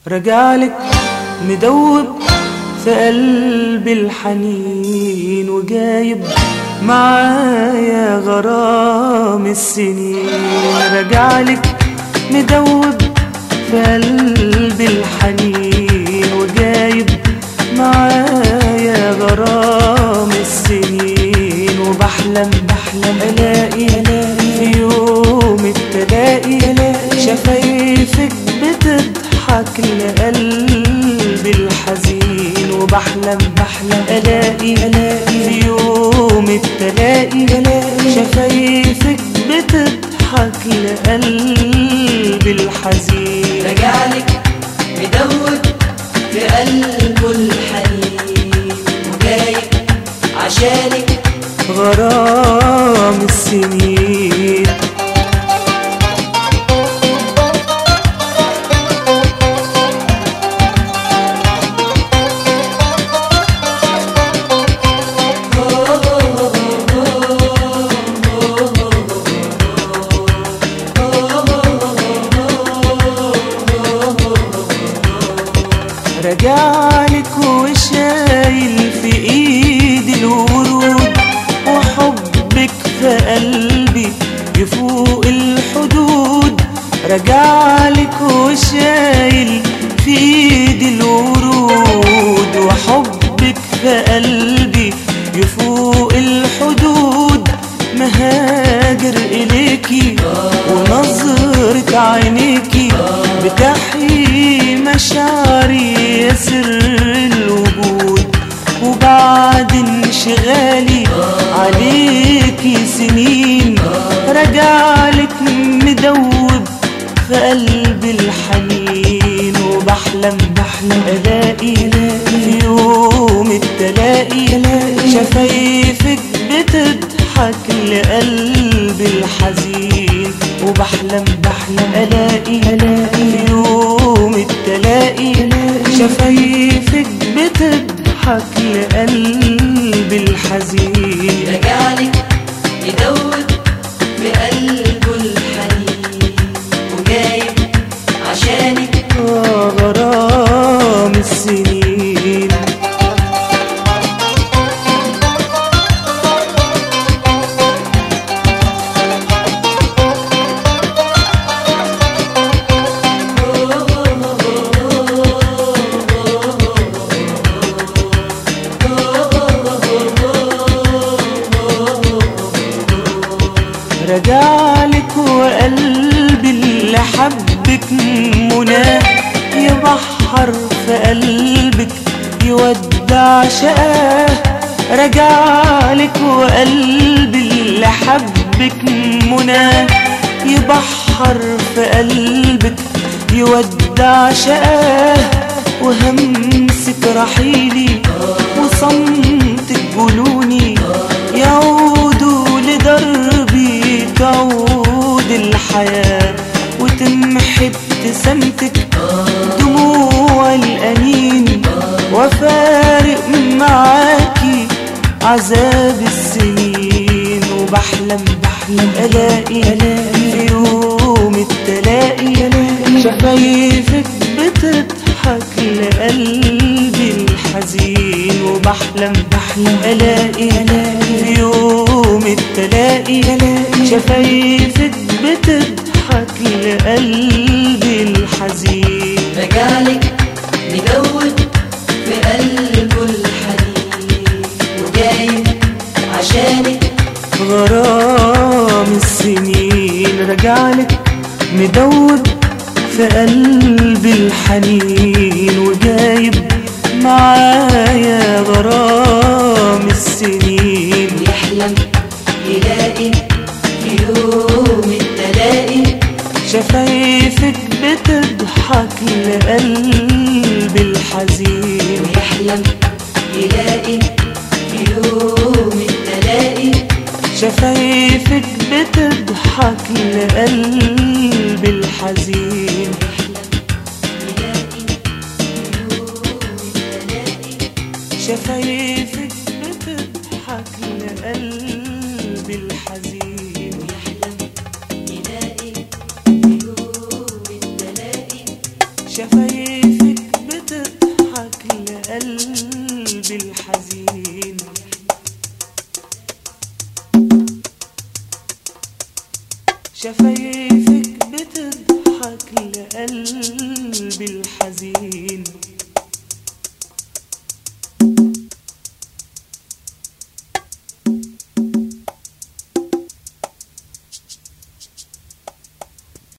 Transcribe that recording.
رجعلك مدوب في قلبي الحنين وجايب معايا غرام السنين رجعلك مدوب في قلبي الحنين وجايب معايا غرام السنين وبحلم بحلم الاقي في يوم التلاقي شفايفك بتضحك لقلبي الحزين وبحلم بحلم الاقي في يوم التلاقي شفايفك بتضحك لقلبي الحزين رجعلك مدوب في قلبه الحنين وجايب عشانك غرام السنين رجعلك وشايل في ايدي الورود وحبك في قلبي يفوق الحدود رجعلك وشايل في ايدي الورود وحبك في قلبي يفوق الحدود مهاجر إليكي ونظرة عينيكي بتحيي مشاعري يا سر الوجود وبعد انشغالي عليكي سنين رجعلك مدوب في قلبي الحنين وبحلم بحلم الاقي في يوم التلاقي شفايفك بتضحك لقلبي الحزين وبحلم بحلم الاقي في يوم التلاقي شفايفك بتضحك لقلبي الحزين رجعلك مدوب في قلبه الحنين وجايب عشانك آه، غرام السنين رجعلك وقلبي اللي حبك مناه يبحر في قلبك يودع شقاه رجعلك وقلبي اللي حبك مناه يبحر في قلبك يودع شقاه وهمسك رحيلي وصمتك جنوني يعودوا لدربي تعود الحياة وتمحي ابتسامتك دموع الأنين وفارق معاكي عذاب السنين وبحلم بحلم ألاقي في يوم التلاقي شفايفك بتضحك لقلبي الحزين وبحلم بحلم ألاقي في يوم التلاقي شفايفك بتضحك لقلبي الحزين رجعلك مدوب في قلبه الحنين وجايب عشانك غرام السنين رجعلك مدود في قلبي الحنين وجايب معايا غرام السنين يحلم يلاقي في يوم التلاقي شفايفك بتضحك لقلبي الحزين ويحلم يلاقي في يوم التلاقي شفايفك بتضحك لقلبي الحزين شفايفك بتضحك لقلبي الحزين يلاقي في يوم التلاقي شفايفك بتضحك لقلبي الحزين شفايفك بتضحك لقلبي